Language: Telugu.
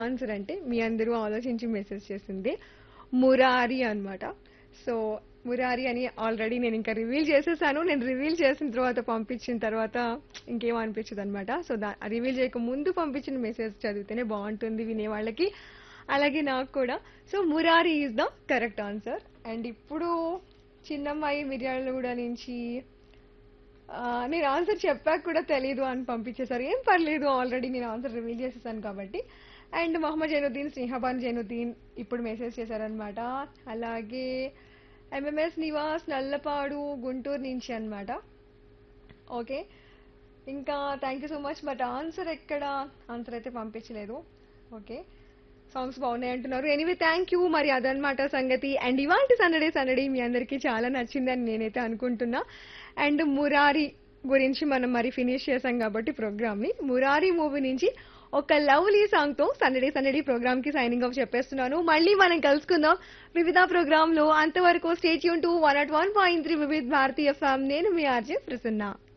ఆన్సర్ అంటే మీ అందరూ ఆలోచించి మెసేజ్ చేసింది మురారి అన్నమాట సో మురారి అని ఆల్రెడీ నేను ఇంకా రివీల్ చేసేసాను నేను రివీల్ చేసిన తర్వాత పంపించిన తర్వాత ఇంకేం అనిపించదు అనమాట సో దా రివీల్ చేయక ముందు పంపించిన మెసేజ్ చదివితేనే బాగుంటుంది వినే వాళ్ళకి అలాగే నాకు కూడా so Murari is the correct answer and ఇప్పుడు చిన్నమ్మాయి మిర్యాలగూడ నుంచి ఆ, నేను ఆన్సర్ చెప్పాక కూడా తెలీదు అని పంపించేశారు ఏం పర్లేదు ఆల్రెడీ నేను ఆన్సర్ రివీల్ చేసేసాను కాబట్టి అండ్ మొహమ్మద్ జైనుద్దీన్ స్నేహబాన్ జైనుద్దీన్ ఇప్పుడు మెసేజ్ చేశారనమాట అలాగే ఎంఎంఎస్ నివాస్ నల్లపాడు గుంటూరు నుంచి అన్నమాట ఓకే ఇంకా thank you so much but answer ఎక్కడ ఆన్సర్ అయితే పంపించలేదు ఓకే సాంగ్స్ బాగున్నాయి అంటున్నారు ఎనీవే థ్యాంక్ యూ మరి అదనమాట సంగతి అండ్ ఇవాంటి సందడే సందడి మీ అందరికీ చాలా నచ్చిందని నేనైతే అనుకుంటున్నా అండ్ మురారి గురించి మనం మరి ఫినిష్ చేసాం కాబట్టి ప్రోగ్రామ్ ని మురారి మూవీ నుంచి ఒక లవ్లీ సాంగ్ తో సందడి సందడి ప్రోగ్రామ్ కి సైనింగ్ ఆఫ్ చెప్పేస్తున్నాను మళ్ళీ మనం కలుసుకుందాం వివిధ ప్రోగ్రామ్ లో అంతవరకు స్టేట్ యూన్ to one at one point three Vividh Bharati ఫ్యామ్ నేను మీ ఆర్జే ప్రసన్న